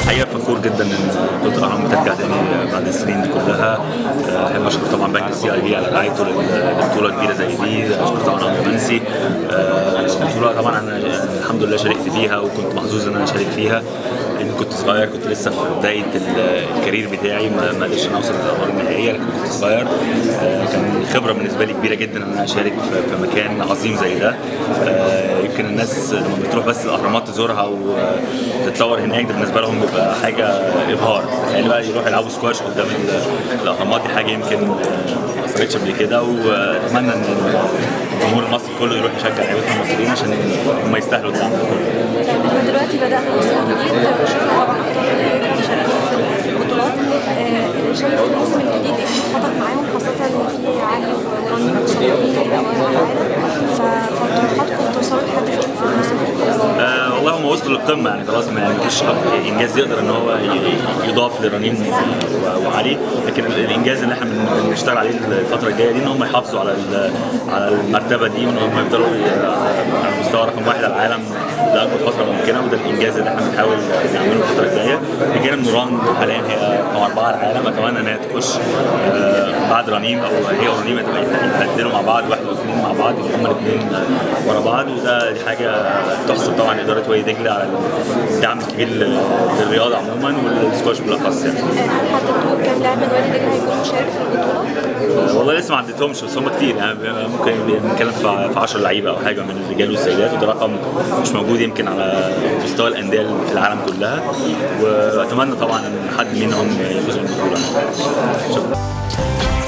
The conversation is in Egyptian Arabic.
الحقيقه فخور جدا ان بطوله الاهرام بترجع تاني بعد السنين دي كلها آه، احب اشكر طبعا بنك السي اي بي على رعايته لل- لبطوله كبيره زي دي اشكر طبعا عمرو منسي آه، البطوله طبعا انا الحمد لله شاركت فيها وكنت محظوظ ان انا اشارك فيها لان كنت صغير كنت لسه في بدايه ال- الكارير بتاعي ما ما قدرتش إن اوصل للادوار النهائيه لكن كنت صغير آه، كان خبره بالنسبه لي كبيره جدا ان انا اشارك في في مكان عظيم زي ده آه، يمكن الناس لما بتروح بس الاهرامات تزورها وتتصور هناك ده بالنسبه لهم بيبقى حاجه ابهار يعني بقى يروحوا يلعبوا سكواش قدام ال- الاهرامات دي حاجه يمكن ما حصلتش قبل كده واتمنى ان الجمهور المصري كله يروح يشجع لعيبتنا المصريين عشان هم يستاهلوا الدعم ده كله احنا دلوقتي بدأنا موسم جديد وشفنا طبعا أبطال مشاركين في البطولات آه، شايف الموسم الجديد ايه خطط معاهم خاصة إن في علي ورامي مصابين في الأوائل على العالم ف- فطموحاتكم توصلوا لحد فين في الموسم الجديد؟ آه والله هم وصلوا للقمه يعني خلاص ما يعني مفيش انجاز يقدر ان هو ي- يضاف لرنين و- وعلي لكن ال- الانجاز اللي احنا بن- بنشتغل عليه الفتره الجايه دي ان هم يحافظوا على ال- على المرتبه دي وان هم يفضلوا ي- على مستوى رقم واحد على العالم لاكبر فتره ممكنه وده الانجاز اللي احنا بنحاول نعمله الفتره الجايه بجانب نوران حاليا هي رقم اربعه على العالم اتمنى ان هي تخش آه، بعد رنيم او هي ورنيم يتبقى يتبدلوا مع بعض واحد واثنين مع بعض يبقوا هما الاثنين ورا بعض وده دي حاجه تحسب طبعا اداره وادي دجله على الدعم الكبير لل- للرياضه عموما والسكواش بالاخص يعني آه، هل حددتوا كام لاعب من وادي دجلة هيكون مشارك في البطولة؟ آه، والله لسه ما عديتهمش بس هم كتير يعني ممكن بنتكلم في في 10 لعيبه او حاجه من الرجال والسيدات وده رقم مش موجود يمكن على مستوى الانديه في العالم كلها واتمنى طبعا ان حد منهم يفوز بالبطوله شكرا